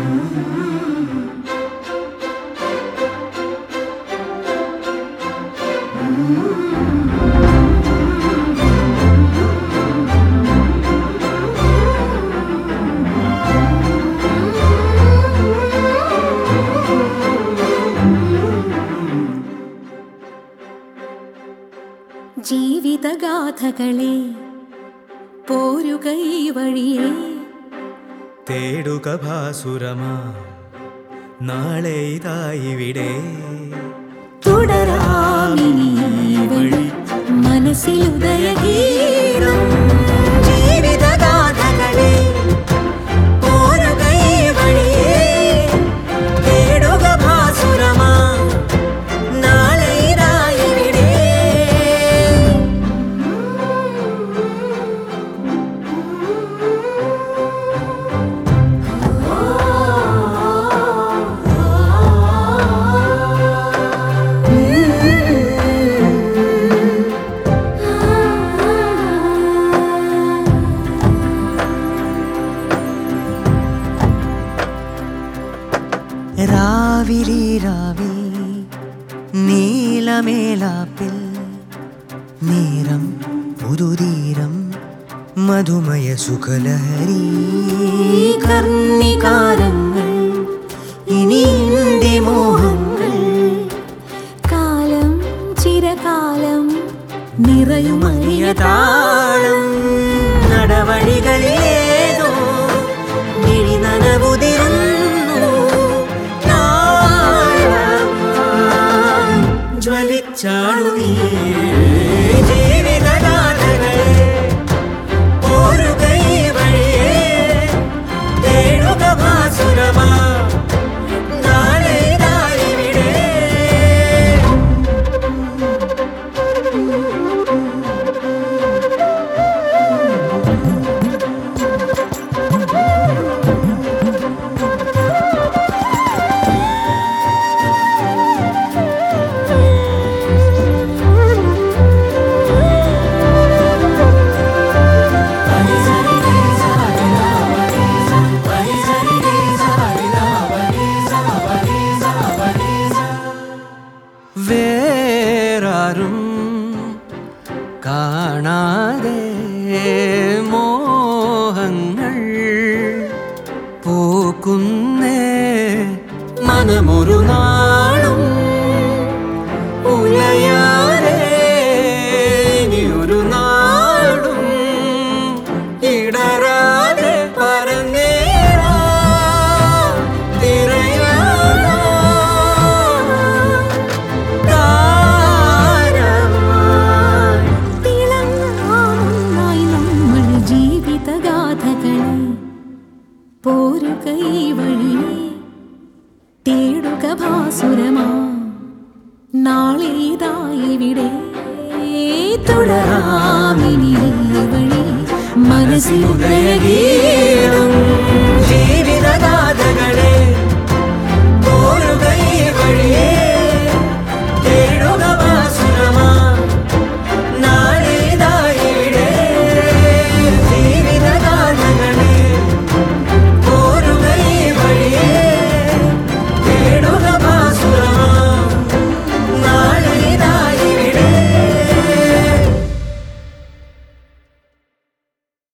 ജീവിതഗാഥകളെ പോരുക ഈ വഴിയേ തേടുക ഭാസുരമാ നാളെ ഇതായിവിടെ തുടരാമിനി ഈ വഴി മനസ്സിലുദയഗീതം ജീവിതഗാഥകളെ പോരുക ഈ വഴിയേ തേടുക ഭാസുരമാ നാളെ ഇതായിവിടെ രാവിലി രാവിൽ നീലമേലാപ്പിൽ നീരം പുതുതീരം മധുമയ സുഖലഹരി കർണികാരങ്ങൾ ഇനി എന്റെ മോഹങ്ങൾ കാലം ചിരകാലം നിറയുമറിയ താളം നടവഴികളിലേതോ മിഴി നനവുതിരുന്നു നാളമായി ജ്വലിച്ചാണു നീ ജീവിതഗാഥകളെ ഓരുക ഈ വഴിയേ തേടുക ഭാസുരമാ നാളെ ഇതായിവിടെ വേറാരും കാണാതെ മോഹങ്ങൾ പൂക്കുന്നേ മനമൊരു നാളും ഉലയാതെ ഇനിയൊരു നാടും ഇടരാതെ പറന്നേറാ തിരയാടാ താരമായി തിളങ്ങാനായി നമ്മൾ ജീവിതഗാഥകളെ പോരുക ഈ വഴിയേ തേടുക ഭാസുരമാ നാളേതായിവിടെ തുടരാമിനി ഈ വഴി മനസ്സിലുദയഗീതം